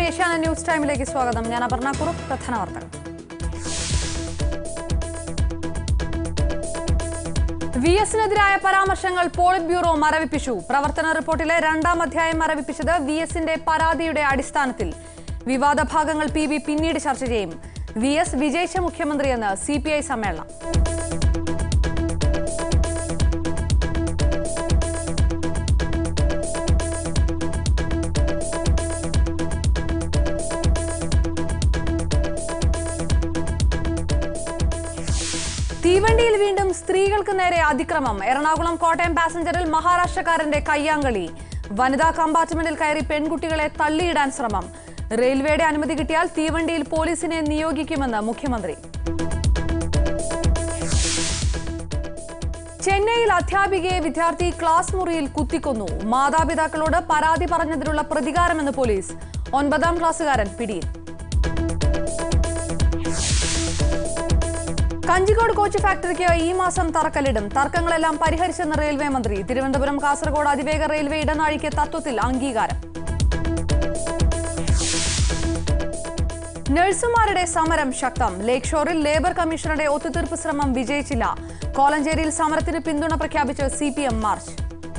Asianet news ടൈമിലേക്ക് സ്വാഗതം ഞാൻ അപർണ കുറുപ്പ് പ്രധാന വാർത്തകൾ വി എസിനെതിരായ പരാമർശങ്ങൾ പോളിറ്റ് ബ്യൂറോ മരവിപ്പിച്ചു പ്രവർത്തന റിപ്പോർട്ടിലെ രണ്ടാം അധ്യായം മരവിപ്പിച്ചത് വി എസിന്റെ പരാതിയുടെ അടിസ്ഥാനത്തിൽ വിവാദ ഭാഗങ്ങൾ പി ബി പിന്നീട് ചർച്ച ചെയ്യും വി എസ് വിജയിച്ച മുഖ്യമന്ത്രിയെന്ന് സി പി ഐ സമ്മേളനം തീവണ്ടിയിൽ വീണ്ടും സ്ത്രീകൾക്ക് നേരെ അതിക്രമം എറണാകുളം കോട്ടയം പാസഞ്ചറിൽ മഹാരാഷ്ട്രക്കാരന്റെ കയ്യാങ്കളി വനിതാ കമ്പാർട്ട്മെന്റിൽ കയറി പെൺകുട്ടികളെ തള്ളിയിടാൻ ശ്രമം റെയിൽവേയുടെ അനുമതി കിട്ടിയാൽ തീവണ്ടിയിൽ പോലീസിനെ നിയോഗിക്കുമെന്ന് മുഖ്യമന്ത്രി ചെന്നൈയിൽ അധ്യാപികയെ വിദ്യാർത്ഥി ക്ലാസ് മുറിയിൽ കുത്തിക്കൊന്നു മാതാപിതാക്കളോട് പരാതി പറഞ്ഞതിനുള്ള പ്രതികാരമെന്ന് പോലീസ് ഒൻപതാം ക്ലാസ്സുകാരൻ പിടിയിൽ കഞ്ചിക്കോട് കോച്ച് ഫാക്ടറിക്ക് ഈ മാസം തറക്കല്ലിടും തർക്കങ്ങളെല്ലാം പരിഹരിച്ചെന്ന് റെയിൽവേ മന്ത്രി തിരുവനന്തപുരം കാസർഗോഡ് അതിവേഗ റെയിൽവേ ഇടനാഴിക്ക് തത്വത്തിൽ അംഗീകാരം നഴ്സുമാരുടെ സമരം ശക്തം ലേക്ക് ഷോറിൽ ലേബർ കമ്മീഷണറുടെ ഒത്തുതീർപ്പ് ശ്രമം വിജയിച്ചില്ല കോലഞ്ചേരിയിൽ സമരത്തിന് പിന്തുണ പ്രഖ്യാപിച്ച് C P M march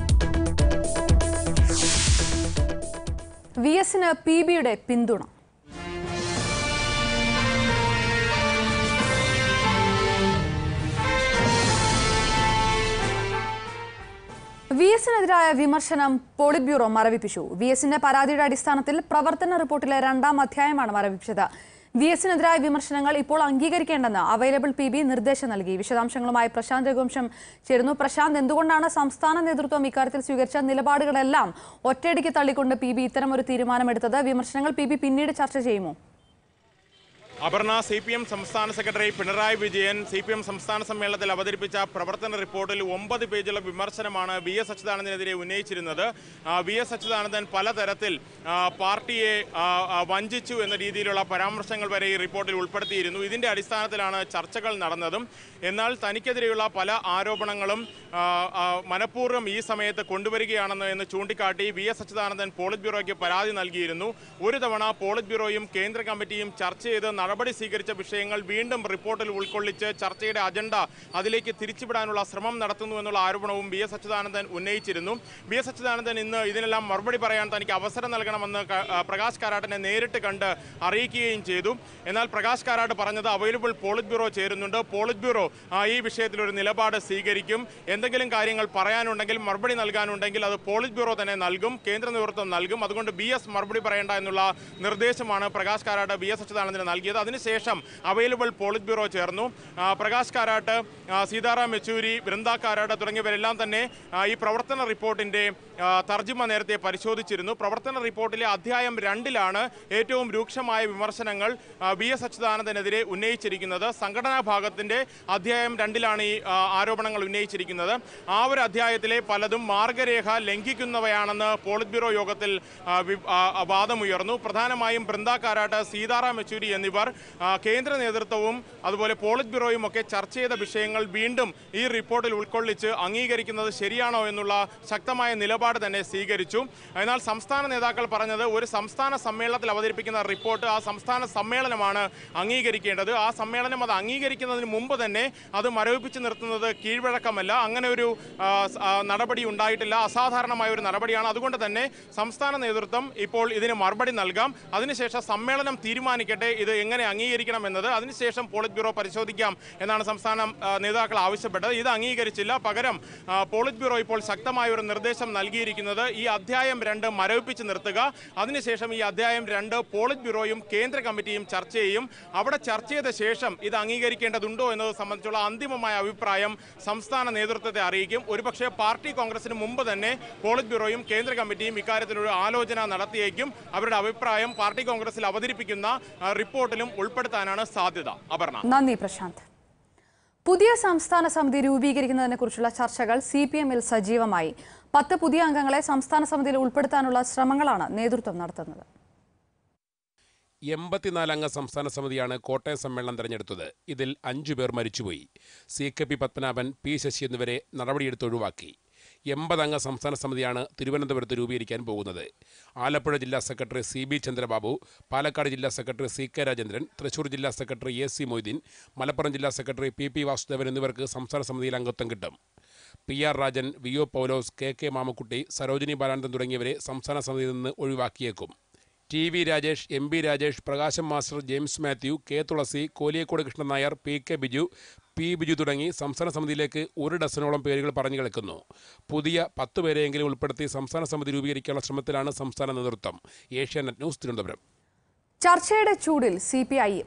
V എസിന് പി ബിയുടെ പിന്തുണ വി എസിനെതിരായ വിമർശനം പോളിറ്റ് ബ്യൂറോ മരവിപ്പിച്ചു വി എസിന്റെ പരാതിയുടെ അടിസ്ഥാനത്തിൽ പ്രവർത്തന റിപ്പോർട്ടിലെ രണ്ടാം അധ്യായമാണ് മരവിപ്പിച്ചത് വി എസിനെതിരായ വിമർശനങ്ങൾ ഇപ്പോൾ അംഗീകരിക്കേണ്ടെന്ന് അവൈലബിൾ പി ബി നിർദ്ദേശം നൽകി വിശദാംശങ്ങളുമായി പ്രശാന്ത് രഘുവംശം ചേരുന്നു പ്രശാന്ത് എന്തുകൊണ്ടാണ് സംസ്ഥാന നേതൃത്വം ഇക്കാര്യത്തിൽ സ്വീകരിച്ച നിലപാടുകളെല്ലാം ഒറ്റയടിക്ക് തള്ളിക്കൊണ്ട് പി ബി ഇത്തരമൊരു തീരുമാനമെടുത്തത് വിമർശനങ്ങൾ പി ബി പിന്നീട് ചർച്ച ചെയ്യുമോ അപർണ സി പി എം സംസ്ഥാന secretary Pinarayi Vijayan C P M സംസ്ഥാന സമ്മേളനത്തിൽ അവതരിപ്പിച്ച പ്രവർത്തന റിപ്പോർട്ടിൽ ഒമ്പത് പേജുള്ള വിമർശനമാണ് വി എസ് അച്യുതാനന്ദനെതിരെ ഉന്നയിച്ചിരുന്നത് ആ, വി എസ് അച്യുതാനന്ദൻ പലതരത്തിൽ ആ, പാർട്ടിയെ ആ, ആ, വഞ്ചിച്ചു എന്ന രീതിയിലുള്ള പരാമർശങ്ങൾ വരെ ഈ റിപ്പോർട്ടിൽ ഉൾപ്പെടുത്തിയിരുന്നു ഇതിന്റെ അടിസ്ഥാനത്തിലാണ് ചർച്ചകൾ നടന്നതും എന്നാൽ തനിക്കെതിരെയുള്ള പല ആരോപണങ്ങളും ആ, ആ, മനഃപൂർവ്വം ഈ സമയത്ത് കൊണ്ടുവരികയാണെന്ന് എന്ന് ചൂണ്ടിക്കാട്ടി വി എസ് അച്യുതാനന്ദൻ പോളിറ്റ് ബ്യൂറോയ്ക്ക് പരാതി നൽകിയിരുന്നു ഒരു തവണ പോളിറ്റ് ബ്യൂറോയും കേന്ദ്ര കമ്മിറ്റിയും ചർച്ച ചെയ്ത് നടപടി സ്വീകരിച്ച വിഷയങ്ങൾ വീണ്ടും റിപ്പോർട്ടിൽ ഉൾക്കൊള്ളിച്ച് ചർച്ചയുടെ അജണ്ട അതിലേക്ക് തിരിച്ചുവിടാനുള്ള ശ്രമം നടത്തുന്നു എന്നുള്ള ആരോപണവും ബി എസ് അച്യുതാനന്ദൻ ഉന്നയിച്ചിരുന്നു ബി എസ് അച്യുതാനന്ദൻ ഇന്ന് ഇതിനെല്ലാം മറുപടി പറയാൻ തനിക്ക് അവസരം നൽകണമെന്ന് ക- ആ, പ്രകാശ് കാരാട്ടിനെ നേരിട്ട് കണ്ട് അറിയിക്കുകയും ചെയ്തു എന്നാൽ പ്രകാശ് കാരാട്ട് പറഞ്ഞത് അവൈലബിൾ പോളിറ്റ് ബ്യൂറോ ചേരുന്നുണ്ട് പോളിറ്റ് ബ്യൂറോ ആ, ഈ വിഷയത്തിൽ ഒരു നിലപാട് സ്വീകരിക്കും എന്തെങ്കിലും കാര്യങ്ങൾ പറയാനുണ്ടെങ്കിൽ മറുപടി നൽകാനുണ്ടെങ്കിൽ അത് പോളിറ്റ് ബ്യൂറോ തന്നെ നൽകും കേന്ദ്ര നേതൃത്വം നൽകും അതുകൊണ്ട് ബി എസ് മറുപടി പറയേണ്ട എന്നുള്ള നിർദ്ദേശമാണ് പ്രകാശ് കാരാട്ട് ബി എസ് അച്യുതാനന്ദന് നൽകിയത് അതിനുശേഷം അവൈലബിൾ പോളിറ്റ് ബ്യൂറോ ചേർന്നു ആ, പ്രകാശ് കാരാട്ട് ആ, സീതാറാം യെച്ചൂരി വൃന്ദ കാരാട്ട് തുടങ്ങിയവരെല്ലാം തന്നെ ആ, ഈ പ്രവർത്തന റിപ്പോർട്ടിന്റെ ആ, തർജ്ജിമ നേരത്തെ പരിശോധിച്ചിരുന്നു പ്രവർത്തന റിപ്പോർട്ടിലെ അധ്യായം രണ്ടിലാണ് ഏറ്റവും രൂക്ഷമായ വിമർശനങ്ങൾ വി എസ് അച്യുതാനന്ദനെതിരെ ഉന്നയിച്ചിരിക്കുന്നത് സംഘടനാ ഭാഗത്തിന്റെ അധ്യായം രണ്ടിലാണ് ഈ ആ, ആരോപണങ്ങൾ ഉന്നയിച്ചിരിക്കുന്നത് ആ ഒരു അധ്യായത്തിലെ പലതും മാർഗരേഖ ലംഘിക്കുന്നവയാണെന്ന് പോളിറ്റ് ബ്യൂറോ യോഗത്തിൽ ആ, വി- ആ, ആ, വാദമുയർന്നു പ്രധാനമായും ബൃന്ദ കാരാട്ട് സീതാറാം യെച്ചൂരി എന്നിവർ ആ, കേന്ദ്ര നേതൃത്വവും അതുപോലെ പോളിറ്റ് ബ്യൂറോയും ഒക്കെ ചർച്ച ചെയ്ത വിഷയങ്ങൾ വീണ്ടും ഈ റിപ്പോർട്ടിൽ ഉൾക്കൊള്ളിച്ച് അംഗീകരിക്കുന്നത് ശരിയാണോ എന്നുള്ള ശക്തമായ നിലപാട് തന്നെ സ്വീകരിച്ചു എന്നാൽ സംസ്ഥാന നേതാക്കൾ പറഞ്ഞത് ഒരു സംസ്ഥാന സമ്മേളനത്തിൽ അവതരിപ്പിക്കുന്ന റിപ്പോർട്ട് ആ സംസ്ഥാന സമ്മേളനമാണ് അംഗീകരിക്കേണ്ടത് ആ സമ്മേളനം അത് അംഗീകരിക്കുന്നതിന് മുമ്പ് തന്നെ അത് മരവിപ്പിച്ച് നിർത്തുന്നത് കീഴ്വഴക്കമല്ല അങ്ങനെ ഒരു ആ, സ- ആ, നടപടി ഉണ്ടായിട്ടില്ല അസാധാരണമായ ഒരു നടപടിയാണ് അതുകൊണ്ട് തന്നെ സംസ്ഥാന നേതൃത്വം ഇപ്പോൾ ഇതിന് മറുപടി നൽകാം അതിനുശേഷം സമ്മേളനം തീരുമാനിക്കട്ടെ ഇത് എങ്ങനെ അംഗീകരിക്കണം എന്നത് അതിനുശേഷം പോളിറ്റ് ബ്യൂറോ പരിശോധിക്കാം എന്നാണ് സംസ്ഥാന ആ, നേതാക്കൾ ആവശ്യപ്പെട്ടത് ഇത് അംഗീകരിച്ചില്ല പകരം ആ, പോളിറ്റ് ബ്യൂറോ ഇപ്പോൾ ശക്തമായ ഒരു നിർദ്ദേശം നൽകിയിരിക്കുന്നത് ഈ അധ്യായം രണ്ട് മരവിപ്പിച്ച് നിർത്തുക അതിനുശേഷം ഈ അധ്യായം രണ്ട് പോളിറ്റ് ബ്യൂറോയും കേന്ദ്ര കമ്മിറ്റിയും ചർച്ച ചെയ്യും അവിടെ ചർച്ച ചെയ്ത ശേഷം ഇത് അംഗീകരിക്കേണ്ടതുണ്ടോ എന്നത് സംബന്ധിച്ചുള്ള അന്തിമമായ അഭിപ്രായം സംസ്ഥാന നേതൃത്വത്തെ അറിയിക്കും ഒരുപക്ഷെ പാർട്ടി കോൺഗ്രസിന് മുമ്പ് തന്നെ പോളിറ്റ് ബ്യൂറോയും കേന്ദ്ര കമ്മിറ്റിയും ഇക്കാര്യത്തിലൊരു ആലോചന നടത്തിയേക്കും അവരുടെ അഭിപ്രായം പാർട്ടി കോൺഗ്രസിൽ അവതരിപ്പിക്കുന്ന ആ, റിപ്പോർട്ടിലും ഉൾപ്പെടുത്താനാണ് സാധ്യത അപർണ നന്ദി പ്രശാന്ത് പുതിയ സംസ്ഥാന സമിതി രൂപീകരിക്കുന്നതിനെ കുറിച്ചുള്ള ചർച്ചകൾ സി പി എമ്മിൽ സജീവമായി പത്ത് പുതിയ അംഗങ്ങളെ സംസ്ഥാന സമിതിയിൽ ഉൾപ്പെടുത്താനുള്ള ശ്രമങ്ങളാണ് നേതൃത്വം നടത്തുന്നത് എൺപത്തിനാലംഗ സംസ്ഥാന സമിതിയാണ് കോട്ടയം സമ്മേളനം തെരഞ്ഞെടുത്തത് ഇതിൽ അഞ്ചു പേർ മരിച്ചുപോയി C K P Padmanabhan P Sasi എന്നിവരെ നടപടിയെടുത്ത് ഒഴിവാക്കി എൺപതംഗ സംസ്ഥാന സമിതിയാണ് തിരുവനന്തപുരത്ത് രൂപീകരിക്കാൻ പോകുന്നത് ആലപ്പുഴ ജില്ലാ secretary C B Chandrababu Palakkad ജില്ലാ secretary C K Rajendran Thrissur ജില്ലാ secretary A C Moideen Malappuram ജില്ലാ സെക്രട്ടറി പി പി വാസുദേവൻ എന്നിവർക്ക് സംസ്ഥാന സമിതിയിൽ അംഗത്വം കിട്ടും P R Rajan V O Paulose K K Mamakutty Sarojini Balanandan തുടങ്ങിയവരെ സംസ്ഥാന സമിതിയിൽ നിന്ന് ഒഴിവാക്കിയേക്കും T V Rajesh M B Rajesh Prakasam master James Mathew K Thulasi Kolliyakode Krishnan Nair P K Biju P Biju തുടങ്ങി സംസ്ഥാന സമിതിയിലേക്ക് ഒരു ഡസനോളം പേരുകൾ പറഞ്ഞു കേൾക്കുന്നു പുതിയ പത്ത് പേരെയെങ്കിലും ഉൾപ്പെടുത്തി സംസ്ഥാന സമിതി രൂപീകരിക്കാനുള്ള ശ്രമത്തിലാണ് സംസ്ഥാന നേതൃത്വം ഏഷ്യാനെറ്റ് ന്യൂസ് തിരുവനന്തപുരം ചർച്ചയുടെ ചൂടിൽ സി പി ഐ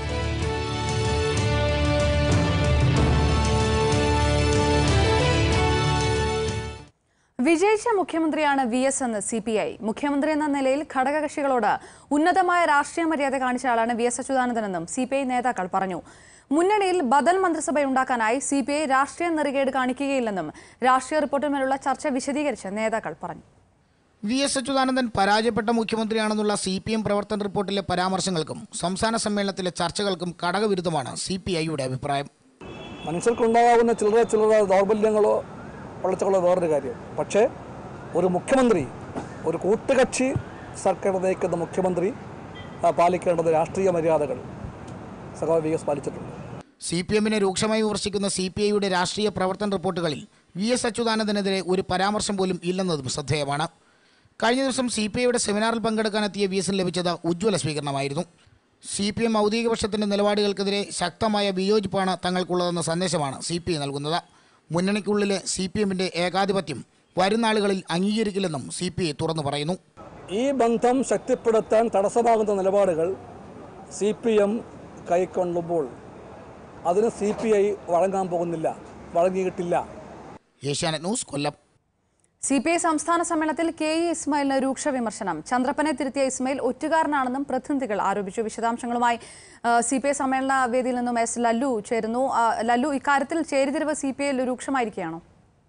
വിജയിച്ച മുഖ്യമന്ത്രിയാണ് വി എസ് എന്ന് സി പി ഐ മുഖ്യമന്ത്രി എന്ന നിലയിൽ ഘടകകക്ഷികളോട് ഉന്നതമായ രാഷ്ട്രീയ മര്യാദ കാണിച്ച ആളാണ് വി എസ് അച്യുതാനന്ദനെന്നും സി പി ഐ നേതാക്കൾ പറഞ്ഞു മുന്നണിയിൽ ബദൽ മന്ത്രിസഭയുണ്ടാക്കാനായി സി പി ഐ രാഷ്ട്രീയ നെറുകേട് കാണിക്കുകയില്ലെന്നും രാഷ്ട്രീയ റിപ്പോർട്ടിന്മേലുള്ള ചർച്ച വിശദീകരിച്ച് നേതാക്കൾ പറഞ്ഞു വി എസ് അച്യുതാനന്ദൻ പരാജയപ്പെട്ട മുഖ്യമന്ത്രിയാണെന്നുള്ള സി പി എം പ്രവർത്തന റിപ്പോർട്ടിലെ പരാമർശങ്ങൾക്കും സംസ്ഥാന സമ്മേളനത്തിലെ ചർച്ചകൾക്കും ഘടകവിരുദ്ധമാണ് സി പി ഐയുടെ അഭിപ്രായം മനുഷ്യർക്കുണ്ടാകാവുന്ന ചില്ലറ ചില്ലറ ദൗർബല്യങ്ങളോ വളർച്ചകളോ വേറൊരു കാര്യം പക്ഷേ ഒരു മുഖ്യമന്ത്രി ഒരു കൂട്ടുകക്ഷി സർക്കാർ നയിക്കുന്ന മുഖ്യമന്ത്രി ആ, പാലിക്കേണ്ടത് രാഷ്ട്രീയ മര്യാദകൾ സഖാവ് വി എസ് പാലിച്ചിട്ടുണ്ട് സി പി എമ്മിനെ രൂക്ഷമായി വിമർശിക്കുന്ന സി പി ഐയുടെ രാഷ്ട്രീയ പ്രവർത്തന റിപ്പോർട്ടുകളിൽ വി എസ് അച്യുതാനന്ദനെതിരെ ഒരു പരാമർശം പോലും ഇല്ലെന്നതും ശ്രദ്ധേയമാണ് കഴിഞ്ഞ ദിവസം സി പി ഐയുടെ സെമിനാറിൽ പങ്കെടുക്കാനെത്തിയ വി എസിന് ലഭിച്ചത് ഉജ്ജ്വല സ്വീകരണമായിരുന്നു സി പി എം ഔദ്യോഗിക പക്ഷത്തിൻ്റെ നിലപാടുകൾക്കെതിരെ ശക്തമായ വിയോജിപ്പാണ് തങ്ങൾക്കുള്ളതെന്ന സന്ദേശമാണ് സി പി ഐ നൽകുന്നത് മുന്നണിക്കുള്ളിലെ സി പി എമ്മിൻ്റെ ഏകാധിപത്യം വരും നാളുകളിൽ അംഗീകരിക്കില്ലെന്നും സി പി ഐ തുറന്നു പറയുന്നു ഈ ബന്ധം ശക്തിപ്പെടുത്താൻ തടസ്സമാകുന്ന നിലപാടുകൾ സി പി എം കൈക്കൊള്ളുമ്പോൾ അതിന് സി പി ഐ വഴങ്ങാൻ പോകുന്നില്ല വഴങ്ങിയിട്ടില്ല Asianet News Kollam C P I സംസ്ഥാന സമ്മേളനത്തിൽ കെ ഇ ഇസ്മായിലിന് രൂക്ഷ വിമർശനം ചന്ദ്രപ്പനെ തിരുത്തിയ ഇസ്മായിൽ ഒറ്റുകാരനാണെന്നും പ്രതിനിധികൾ ആരോപിച്ചു വിശദാംശങ്ങളുമായി സി പി ഐ സമ്മേളന വേദിയിൽ നിന്നും എസ് ലല്ലു ചേരുന്നു ആ, ലല്ലു ഇക്കാര്യത്തിൽ ചേരിതിരിവ് സി പി ഐയിൽ രൂക്ഷമായിരിക്കുകയാണോ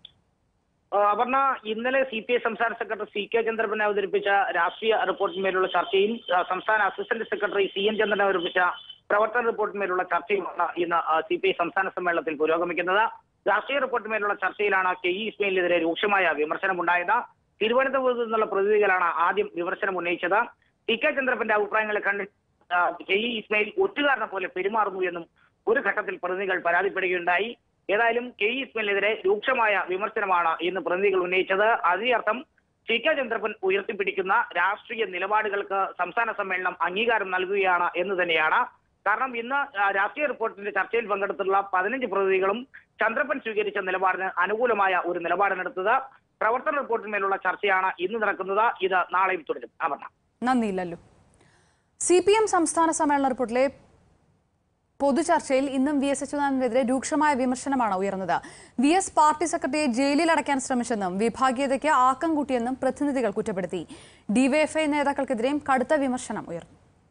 ആ, അപർണ ഇന്നലെ സി പി ഐ സംസ്ഥാന സെക്രട്ടറി സി കെ ചന്ദ്രപ്പൻ അവതരിപ്പിച്ച രാഷ്ട്രീയ റിപ്പോർട്ടിന്മേലുള്ള ചർച്ചയും ആ, സംസ്ഥാന assistant secretary C N Chandran അവതരിപ്പിച്ച പ്രവർത്തന റിപ്പോർട്ടിന്മേലുള്ള ചർച്ചയുമാണ് ഇന്ന് സി പി ഐ സംസ്ഥാന സമ്മേളനത്തിൽ പുരോഗമിക്കുന്നത് രാഷ്ട്രീയ റിപ്പോർട്ടിന്മേലുള്ള ചർച്ചയിലാണ് കെ ഇ ഇസ്മയിലിനെതിരെ രൂക്ഷമായ വിമർശനമുണ്ടായത് തിരുവനന്തപുരത്ത് നിന്നുള്ള പ്രതിനിധികളാണ് ആദ്യം വിമർശനം ഉന്നയിച്ചത് സി കെ ചന്ദ്രപ്പന്റെ അഭിപ്രായങ്ങളെ കണ്ട് ആ, കെ ഇ ഇസ്മയിൽ ഒറ്റുകാരനെ പോലെ പെരുമാറുന്നു എന്നും ഒരു ഘട്ടത്തിൽ പ്രതിനിധികൾ പരാതിപ്പെടുകയുണ്ടായി ഏതായാലും കെ ഇ ഇസ്മയിലിനെതിരെ രൂക്ഷമായ വിമർശനമാണ് ഇന്ന് പ്രതിനിധികൾ ഉന്നയിച്ചത് അതിനർത്ഥം സി കെ ചന്ദ്രപ്പൻ ഉയർത്തിപ്പിടിക്കുന്ന രാഷ്ട്രീയ നിലപാടുകൾക്ക് സംസ്ഥാന സമ്മേളനം അംഗീകാരം നൽകുകയാണ് എന്ന് തന്നെയാണ് കാരണം ഇന്ന് ആ, രാഷ്ട്രീയ റിപ്പോർട്ടിന്റെ ചർച്ചയിൽ പങ്കെടുത്തുള്ള പതിനഞ്ച് പ്രതിനിധികളും ചന്ദ്രപ്പൻ സ്വീകരിച്ച നിലപാടിന് അനുകൂലമായ ഒരു നിലപാടിനെടുത്തത് പ്രവർത്തന റിപ്പോർട്ടിന്മേലുള്ള ചർച്ചയാണ് ഇന്ന് നടക്കുന്നത് ഇത് നാളെയും തുടരും അപർണ നന്ദി ലല്ലു സി പി എം സംസ്ഥാന സമ്മേളന റിപ്പോർട്ടിലെ പൊതുചർച്ചയിൽ ഇന്നും വി എസ് അച്യുതാനന്ദനെതിരെ രൂക്ഷമായ വിമർശനമാണ് ഉയർന്നത് വി എസ് പാർട്ടി സെക്രട്ടറിയെ ജയിലിൽ അടയ്ക്കാൻ ശ്രമിച്ചെന്നും വിഭാഗീയതയ്ക്ക് ആക്കം കൂട്ടിയെന്നും പ്രതിനിധികൾ കുറ്റപ്പെടുത്തി ഡിവൈഎഫ്ഐ നേതാക്കൾക്കെതിരെയും കടുത്ത വിമർശനം ഉയർന്നു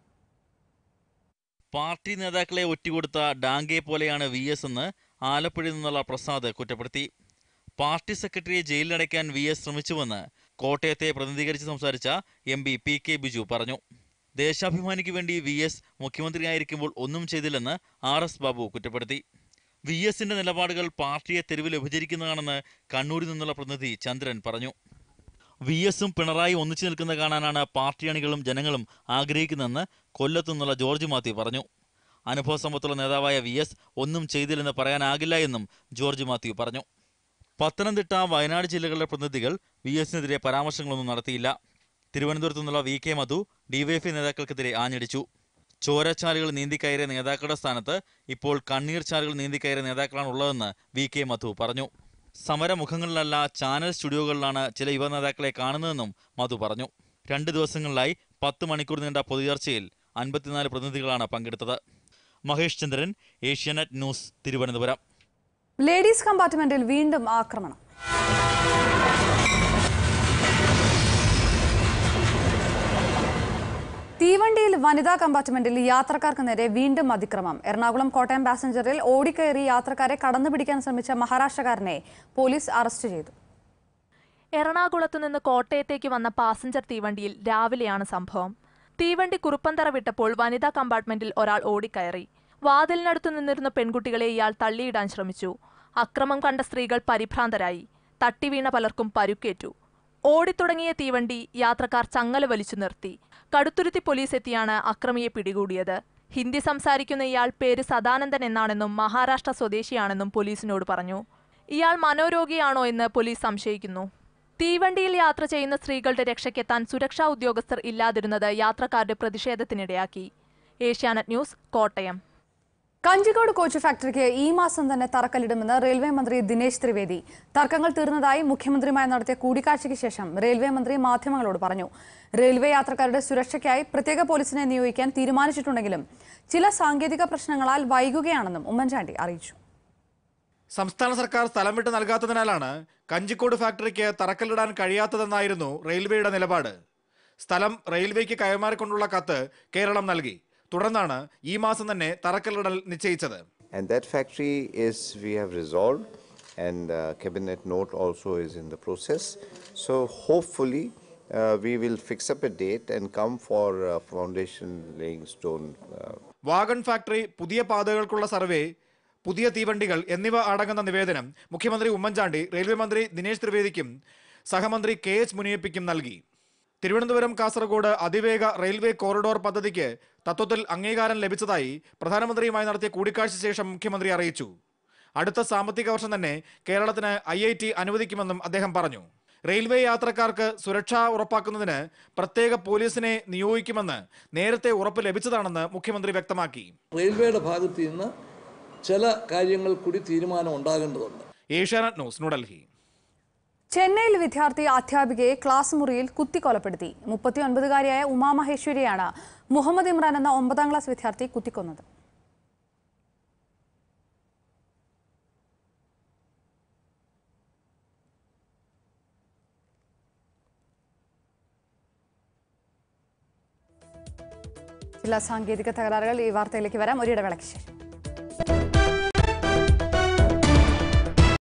പാർട്ടി നേതാക്കളെ ഒറ്റുകൊടുത്ത ഡാങ്കെ പോലെയാണ് വി എസ് എന്ന് ആലപ്പുഴയിൽ നിന്നുള്ള പ്രസാദ് കുറ്റപ്പെടുത്തി പാർട്ടി സെക്രട്ടറിയെ ജയിലിലടയ്ക്കാൻ വി എസ് ശ്രമിച്ചുവെന്ന് കോട്ടയത്തെ പ്രതിനിധീകരിച്ച് സംസാരിച്ച M P P K Biju പറഞ്ഞു ദേശാഭിമാനിക്ക് വേണ്ടി വി എസ് മുഖ്യമന്ത്രിയായിരിക്കുമ്പോൾ ഒന്നും ചെയ്തില്ലെന്ന് ആർ എസ് ബാബു കുറ്റപ്പെടുത്തി വി എസിന്റെ നിലപാടുകൾ പാർട്ടിയെ തെരുവിൽ വിഭജിക്കുന്നതാണെന്ന് കണ്ണൂരിൽ നിന്നുള്ള പ്രതിനിധി ചന്ദ്രൻ പറഞ്ഞു വി എസും പിണറായി ഒന്നിച്ചു നിൽക്കുന്ന കാണാനാണ് പാർട്ടി അണികളും ജനങ്ങളും ആഗ്രഹിക്കുന്നതെന്ന് കൊല്ലത്തു നിന്നുള്ള ജോർജ് മാത്യു പറഞ്ഞു അനുഭവ സമ്പത്തുള്ള നേതാവായ വി എസ് ഒന്നും ചെയ്തില്ലെന്ന് പറയാനാകില്ല എന്നും ജോർജ് മാത്യു പറഞ്ഞു പത്തനംതിട്ട വയനാട് ജില്ലകളിലെ പ്രതിനിധികൾ വി എസിനെതിരെ പരാമർശങ്ങളൊന്നും നടത്തിയില്ല തിരുവനന്തപുരത്തു നിന്നുള്ള വി കെ മധു ഡിവൈഎഫ്ഐ നേതാക്കൾക്കെതിരെ ആഞ്ഞടിച്ചു ചോരച്ചാലുകൾ നീന്തിക്കയറിയ നേതാക്കളുടെ സ്ഥാനത്ത് ഇപ്പോൾ കണ്ണീർ ചാലുകൾ നീന്തിക്കയറിയ നേതാക്കളാണ് ഉള്ളതെന്ന് വി കെ മധു പറഞ്ഞു സമരമുഖങ്ങളിലല്ല ചാനൽ സ്റ്റുഡിയോകളിലാണ് ചില യുവ നേതാക്കളെ കാണുന്നതെന്നും മധു പറഞ്ഞു രണ്ട് ദിവസങ്ങളിലായി പത്ത് മണിക്കൂർ നീണ്ട പൊതുചർച്ചയിൽ അൻപത്തിനാല് പ്രതിനിധികളാണ് പങ്കെടുത്തത് മഹേഷ് ചന്ദ്രൻ ഏഷ്യാനെറ്റ് ന്യൂസ് തിരുവനന്തപുരം ലേഡീസ് കമ്പാർട്ട്മെന്റിൽ വീണ്ടും ആക്രമണം തീവണ്ടിയിൽ വനിതാ കമ്പാർട്ട്മെന്റിൽ യാത്രക്കാർക്ക് നേരെ വീണ്ടും അതിക്രമം എറണാകുളം കോട്ടയം പാസഞ്ചറിൽ ഓടിക്കയറി യാത്രക്കാരെ കടന്നുപിടിക്കാൻ ശ്രമിച്ച മഹാരാഷ്ട്രക്കാരനെ പോലീസ് അറസ്റ്റ് ചെയ്തു എറണാകുളത്തു നിന്ന് കോട്ടയത്തേക്ക് വന്ന പാസഞ്ചർ തീവണ്ടിയിൽ രാവിലെയാണ് സംഭവം തീവണ്ടി കുറുപ്പന്തറ വിട്ടപ്പോൾ വനിതാ കമ്പാർട്ട്മെന്റിൽ ഒരാൾ ഓടിക്കയറി വാതിലിനടുത്ത് നിന്നിരുന്ന പെൺകുട്ടികളെ ഇയാൾ തള്ളിയിടാൻ ശ്രമിച്ചു അക്രമം കണ്ട സ്ത്രീകൾ പരിഭ്രാന്തരായി തട്ടിവീണ പലർക്കും പരുക്കേറ്റു ഓടിത്തുടങ്ങിയ തീവണ്ടി യാത്രക്കാർ ചങ്ങല വലിച്ചു നിർത്തി കടുത്തുരുത്തി പോലീസ് എത്തിയാണ് അക്രമിയെ പിടികൂടിയത് ഹിന്ദി സംസാരിക്കുന്ന ഇയാൾ പേര് സദാനന്ദൻ എന്നാണെന്നും മഹാരാഷ്ട്ര സ്വദേശിയാണെന്നും പോലീസിനോട് പറഞ്ഞു ഇയാൾ മനോരോഗിയാണോ എന്ന് പോലീസ് സംശയിക്കുന്നു തീവണ്ടിയിൽ യാത്ര ചെയ്യുന്ന സ്ത്രീകളുടെ രക്ഷയ്ക്കെത്താൻ സുരക്ഷാ ഉദ്യോഗസ്ഥർ ഇല്ലാതിരുന്നത് യാത്രക്കാരുടെ പ്രതിഷേധത്തിനിടയാക്കി ഏഷ്യാനെറ്റ് ന്യൂസ് കോട്ടയം കഞ്ചിക്കോട് കോച്ച് ഫാക്ടറിക്ക് ഈ മാസം തന്നെ തറക്കല്ലിടുമെന്ന് റെയിൽവേ മന്ത്രി ദിനേശ് ത്രിവേദി തർക്കങ്ങൾ തീർന്നതായി മുഖ്യമന്ത്രിയുമായി നടത്തിയ കൂടിക്കാഴ്ചയ്ക്ക് ശേഷം റെയിൽവേ മന്ത്രി മാധ്യമങ്ങളോട് പറഞ്ഞു റെയിൽവേ യാത്രക്കാരുടെ സുരക്ഷയ്ക്കായി പ്രത്യേക പോലീസിനെ നിയോഗിക്കാൻ തീരുമാനിച്ചിട്ടുണ്ടെങ്കിലും ചില സാങ്കേതിക പ്രശ്നങ്ങളാൽ വൈകുകയാണെന്നും ഉമ്മൻചാണ്ടി അറിയിച്ചു സംസ്ഥാന സർക്കാർ സ്ഥലം വിട്ട് നൽകാത്തതിനാലാണ് കഞ്ചിക്കോട് ഫാക്ടറിക്ക് തറക്കല്ലിടാൻ കഴിയാത്തതെന്നായിരുന്നു റെയിൽവേയുടെ നിലപാട് സ്ഥലം റെയിൽവേക്ക് കൈമാറിക്കൊണ്ടുള്ള കത്ത് കേരളം നൽകി തുടർന്നാണ് ഈ മാസം തന്നെ തറക്കല്ലിടൽ നിശ്ചയിച്ചത് And that factory is, we have resolved, and uh, cabinet note also is in the process. So hopefully, uh, we will fix up a date and come for uh, foundation laying stone. Uh, wagon factory പുതിയ പാതകൾക്കുള്ള survey പുതിയ തീവണ്ടികൾ എന്നിവ അടങ്ങുന്ന നിവേദനം മുഖ്യമന്ത്രി Oommen Chandy railway മന്ത്രി ദിനേശ് ത്രിവേദിക്കും സഹമന്ത്രി K H മുനിയപ്പിക്കും നൽകി തിരുവനന്തപുരം കാസർഗോഡ് അതിവേഗ റെയിൽവേ കോറിഡോർ പദ്ധതിക്ക് തത്വത്തിൽ അംഗീകാരം ലഭിച്ചതായി പ്രധാനമന്ത്രിയുമായി നടത്തിയ കൂടിക്കാഴ്ച ശേഷം മുഖ്യമന്ത്രി അറിയിച്ചു അടുത്ത സാമ്പത്തിക വർഷം തന്നെ കേരളത്തിന് ഐ ഐ ടി അനുവദിക്കുമെന്നും അദ്ദേഹം പറഞ്ഞു റെയിൽവേ യാത്രക്കാർക്ക് സുരക്ഷ ഉറപ്പാക്കുന്നതിന് പ്രത്യേക പോലീസിനെ നിയോഗിക്കുമെന്ന് നേരത്തെ ഉറപ്പ് ലഭിച്ചതാണെന്ന് മുഖ്യമന്ത്രി വ്യക്തമാക്കി റെയിൽവേയുടെ ഭാഗത്ത് നിന്ന് ചില കാര്യങ്ങൾ കൂടി തീരുമാനം ഉണ്ടാകേണ്ടതുണ്ട് ഏഷ്യാനെറ്റ് ന്യൂസ് ന്യൂഡൽഹി ചെന്നൈയിൽ വിദ്യാർത്ഥി അധ്യാപികയെ ക്ലാസ് മുറിയിൽ കുത്തിക്കൊലപ്പെടുത്തി മുപ്പത്തിയൊൻപതുകാരിയായ ഉമാമഹേശ്വരിയാണ് മുഹമ്മദ് ഇമ്രാൻ എന്ന ഒമ്പതാം ക്ലാസ് വിദ്യാർത്ഥി കുത്തിക്കൊന്നത് ചില സാങ്കേതിക തകരാറുകൾ ഈ വാർത്തയിലേക്ക് വരാം ഒരിടവേളയ്ക്ക് ശേഷം